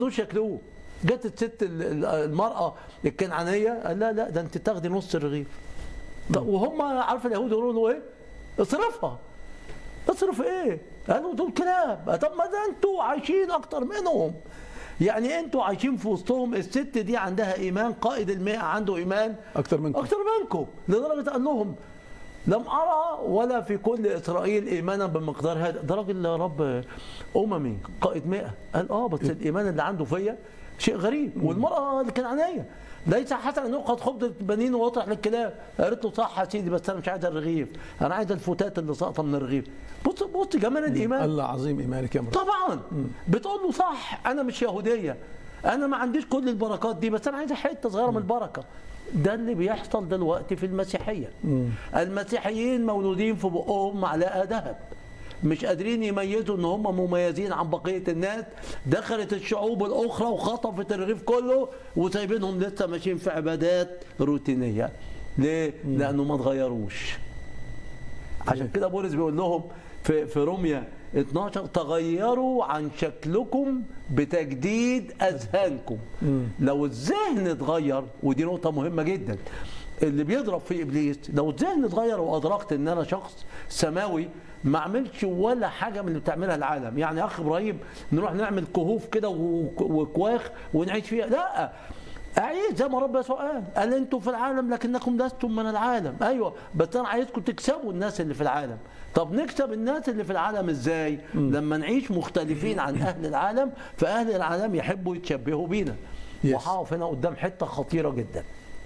رضوش ياكلوه جت الست ال- ال- المراه الكنعانيه قال لا لا ده انت تاخدي نص الرغيف طب وهم عارف اليهود يقولوا له ايه؟ اصرفها اصرف ايه؟ قالوا دول كلاب طب ما ده انتوا عايشين اكتر منهم يعني انتوا عايشين في وسطهم الست دي عندها ايمان قائد المئة عنده ايمان اكتر منكم اكتر منكم لدرجه قال لهم لم ارى ولا في كل اسرائيل ايمانا بمقدار هذا ده راجل يا رب اممي قائد مئة قال اه بس الايمان اللي عنده فيا شيء غريب والمراه اللي كان عناية ليس حسنا ان يؤخذ خبز البنين ويطرح للكلاب قالت له صح يا سيدي بس انا مش عايز الرغيف انا عايز الفتات اللي ساقطه من الرغيف بص بص جمال الايمان الله عظيم ايمانك يا مرة طبعا بتقول له صح انا مش يهوديه انا ما عنديش كل البركات دي بس انا عايز حته صغيره من البركه ده اللي بيحصل دلوقتي في المسيحيه المسيحيين مولودين في بقهم معلقه ذهب مش قادرين يميزوا ان هم مميزين عن بقيه الناس دخلت الشعوب الاخرى وخطفت الرغيف كله وسايبينهم لسه ماشيين في عبادات روتينيه ليه؟ لانه ما اتغيروش عشان كده بولس بيقول لهم في في روميا 12 تغيروا عن شكلكم بتجديد اذهانكم لو الذهن اتغير ودي نقطه مهمه جدا اللي بيضرب في ابليس لو الذهن اتغير وادركت ان انا شخص سماوي ما اعملش ولا حاجه من اللي بتعملها العالم يعني يا اخ ابراهيم نروح نعمل كهوف كده وك- وكواخ ونعيش فيها لا أعيد زي ما رب يسوع قال قال انتم في العالم لكنكم لستم من العالم ايوه بس انا عايزكم تكسبوا الناس اللي في العالم طب نكسب الناس اللي في العالم ازاي لما نعيش مختلفين عن اهل العالم فاهل العالم يحبوا يتشبهوا بينا Yes. وهقف هنا قدام حته خطيره جدا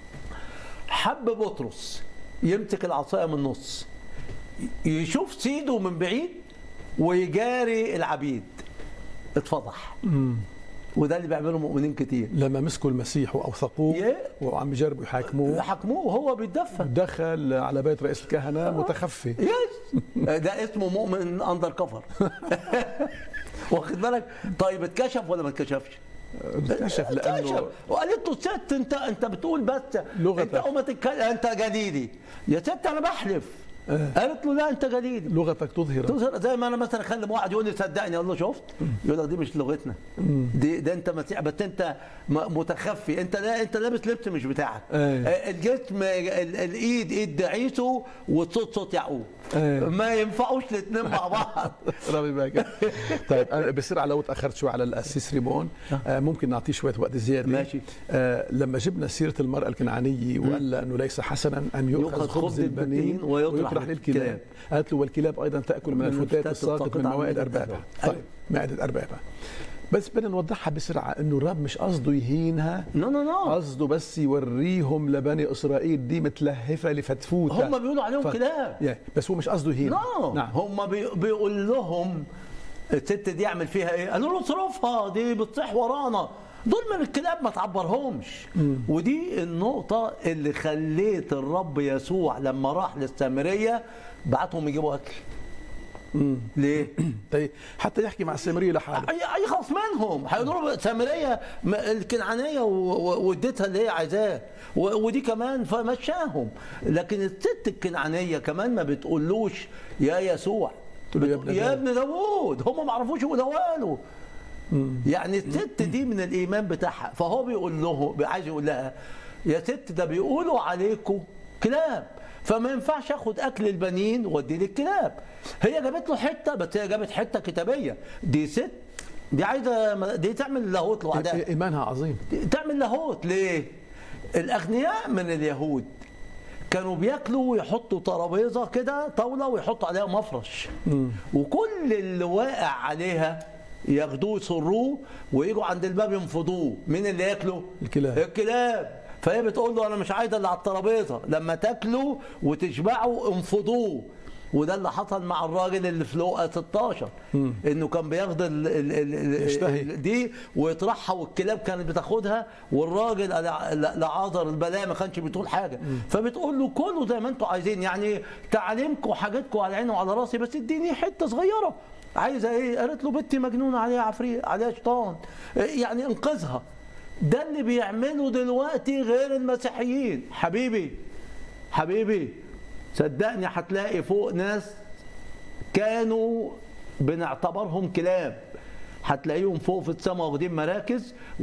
حب بطرس يمسك العصايه من النص يشوف سيده من بعيد ويجاري العبيد اتفضح وده اللي بيعمله مؤمنين كتير لما مسكوا المسيح واوثقوه يه. وعم يجربوا يحاكموه حكموه وهو بيتدفى دخل على بيت رئيس الكهنه متخفي يس ده اسمه مؤمن اندر كفر واخد بالك طيب اتكشف ولا ما اتكشفش؟ اكتشف لانه اتكشف وقالت له ست انت انت بتقول بس لغتك. انت قوم تتكلم انت جليدي يا ست انا بحلف قالت له لا انت جليدي لغتك تظهر تظهر زي ما انا مثلا اكلم واحد يقول لي صدقني اقول له شفت يقول لك دي مش لغتنا دي ده انت مسيح بس انت م- متخفي انت لا انت لابس لبس مش بتاعك أيوة. آه، الجسم ال- الايد ايد عيسو والصوت صوت يعقوب أيوة. ما ينفعوش الاثنين مع بعض ربي باكر طيب انا بصير لو تاخرت شوي على الاسيس ريمون آه ممكن نعطيه شويه وقت زياده ماشي. آه لما جبنا سيره المراه الكنعانيه وقال لها انه ليس حسنا ان يؤخذ خبز البنين ويطرح للكلاب قالت له والكلاب ايضا تاكل من من الفتات الفتات الساقط الساقط من عن موائد مائدة اربابها أيوة. طيب مائده اربابها بس بدنا نوضحها بسرعه انه الرب مش قصده يهينها نو نو نو قصده بس يوريهم لبني اسرائيل دي متلهفه لفتفوته هم بيقولوا عليهم ف- كلاب يا، بس هو مش قصده يهينها نو نعم هم بي- بيقول لهم الست دي يعمل فيها ايه؟ قالوا له اصرفها دي بتصيح ورانا دول من الكلاب ما تعبرهمش ودي النقطة اللي خليت الرب يسوع لما راح للسامرية بعتهم يجيبوا أكل ليه؟ طيب حتى يحكي مع السامريه لحاله أي- يخلص منهم هيقولوا له سامرية م- الكنعانية و- و- واديتها اللي هي عايزاه و- ودي كمان فمشاهم لكن الست الكنعانية كمان ما بتقولوش يا يسوع تقول له يا ابن يا داود. ابن داوود هم ما عرفوش يقولوا له يعني الست دي من الايمان بتاعها فهو بيقول له عايز يقول لها يا ست ده بيقولوا عليكم كلاب فما ينفعش اخد اكل البنين وادي للكلاب هي جابت له حته بس هي جابت حته كتابيه دي ست دي عايزه دي تعمل لاهوت لوحدها ايمانها عظيم تعمل لاهوت ليه؟ الاغنياء من اليهود كانوا بياكلوا ويحطوا ترابيزه كده طاوله ويحطوا عليها مفرش وكل اللي واقع عليها ياخدوه يصروه ويجوا عند الباب ينفضوه مين اللي ياكله؟ الكلاب. الكلاب فهي بتقول له انا مش عايزه اللي على الترابيزه لما تاكلوا وتشبعوا انفضوه وده اللي حصل مع الراجل اللي في لوقا 16 انه كان بياخد ال ال ال يشتهي. ال دي ويطرحها والكلاب كانت بتاخدها والراجل لع- لعازر البلاء ما كانش بيطول حاجه فبتقول له كله زي ما انتوا عايزين يعني تعاليمكم وحاجاتكم على عيني وعلى راسي بس اديني حته صغيره عايزه ايه؟ قالت له بنتي مجنونه عليها عفريت عليها شيطان يعني انقذها ده اللي بيعمله دلوقتي غير المسيحيين حبيبي حبيبي صدقني هتلاقي فوق ناس كانوا بنعتبرهم كلاب هتلاقيهم فوق في السماء واخدين مراكز